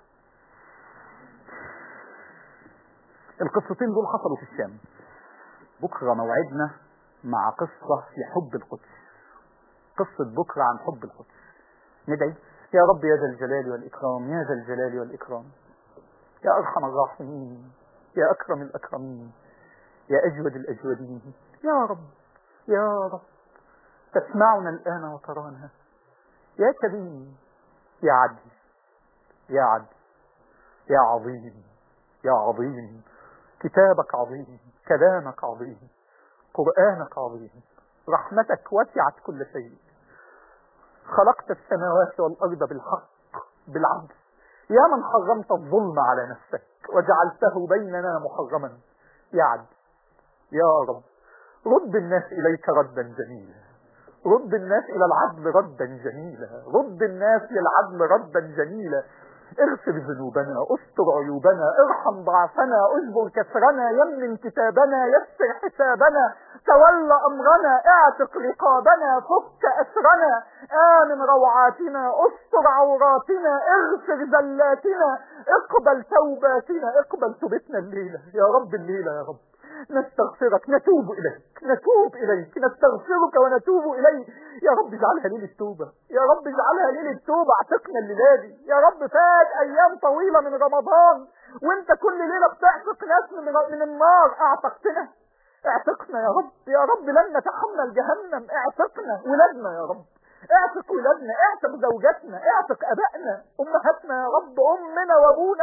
القصتين دول حصلوا في الشام بكره موعدنا مع قصه في حب القدس قصه بكره عن حب القدس ندعي يا رب يا ذا الجلال والاكرام يا ذا الجلال والاكرام يا ارحم الراحمين يا اكرم الاكرمين يا أجود الأجودين يا رب يا رب تسمعنا الآن وترانا يا كريم يا عدل يا عدل يا عظيم يا عظيم كتابك عظيم كلامك عظيم قرآنك عظيم رحمتك وسعت كل شيء خلقت السماوات والأرض بالحق بالعدل يا من حرمت الظلم على نفسك وجعلته بيننا محرما يا عدل يا رب رد الناس إليك ردا جميلا رد الناس إلى العدل ردا جميلا رد الناس للعدل ردا جميلا اغفر ذنوبنا استر عيوبنا ارحم ضعفنا اجبر كسرنا يمن كتابنا يسر حسابنا تولى امرنا اعتق رقابنا فك اسرنا امن روعاتنا استر عوراتنا اغفر زلاتنا اقبل توباتنا اقبل توبتنا الليله يا رب الليله يا رب نستغفرك نتوب إليك نتوب إليك نستغفرك ونتوب إليك يا رب اجعلها ليلة توبة يا رب اجعلها ليلة توبة اعتقنا الليلة دي يا رب فات أيام طويلة من رمضان وانت كل ليلة بتعتق ناس من, من النار اعتقتنا اعتقنا يا رب يا رب لن نتحمل جهنم اعتقنا ولادنا يا رب اعتق ولادنا اعتق زوجاتنا اعتق ابائنا امهاتنا يا رب امنا وابونا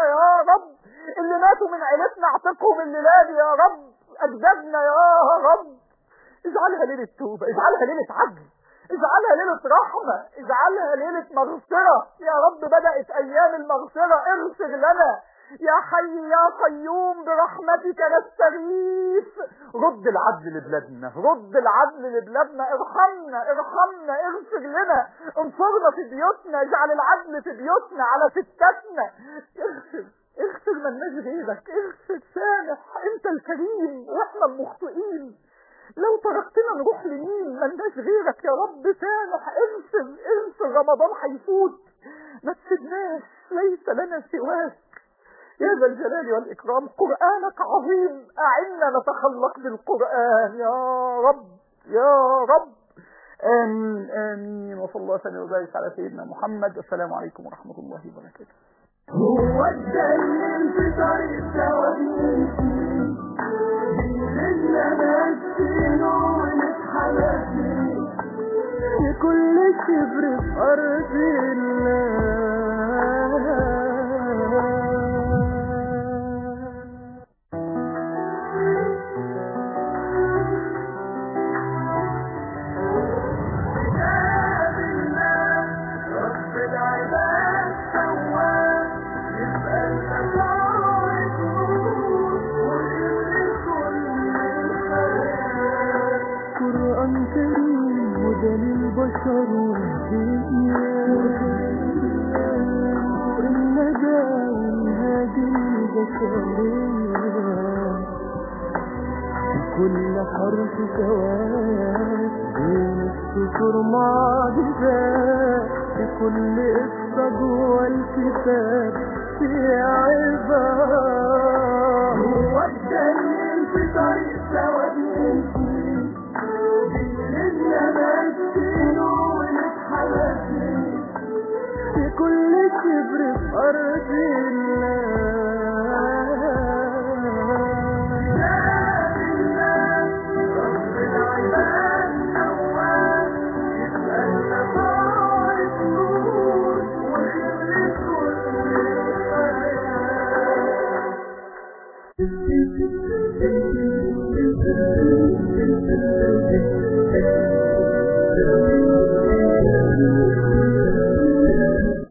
حققهم الليلة دي يا رب أجدادنا يا رب اجعلها ليلة توبة اجعلها ليلة عدل اجعلها ليلة رحمة اجعلها ليلة مغفرة يا رب بدأت أيام المغفرة اغفر لنا يا حي يا قيوم برحمتك نستغيث رد العدل لبلادنا رد العدل لبلادنا ارحمنا ارحمنا اغفر لنا انصرنا في بيوتنا اجعل العدل في بيوتنا على ستاتنا اغفر اغفر ملناش غيرك اغفر سامح انت الكريم واحنا المخطئين لو تركتنا نروح لمين ملناش غيرك يا رب سامح اغفر اغفر رمضان هيفوت ما تسيبناش ليس لنا سواك يا ذا الجلال والإكرام قرآنك عظيم أعنا نتخلق بالقرآن يا رب يا رب آمين آمين وصلى الله وسلم وبارك على سيدنا محمد والسلام عليكم ورحمة الله وبركاته هو الدليل في طريق سوادين لنا نسين ونتحلى لكل شبر في أرض الله كتاب الله رب العباد سواه يبقى الأشعار تقول ويملك كل الخير قرآن كريم هدى للبشر والنجاة والهادي البشرية كل حرف سواد بين السطور معجزات في كل قصة جوه الكتاب في عبارة هو الدليل في طريق سواد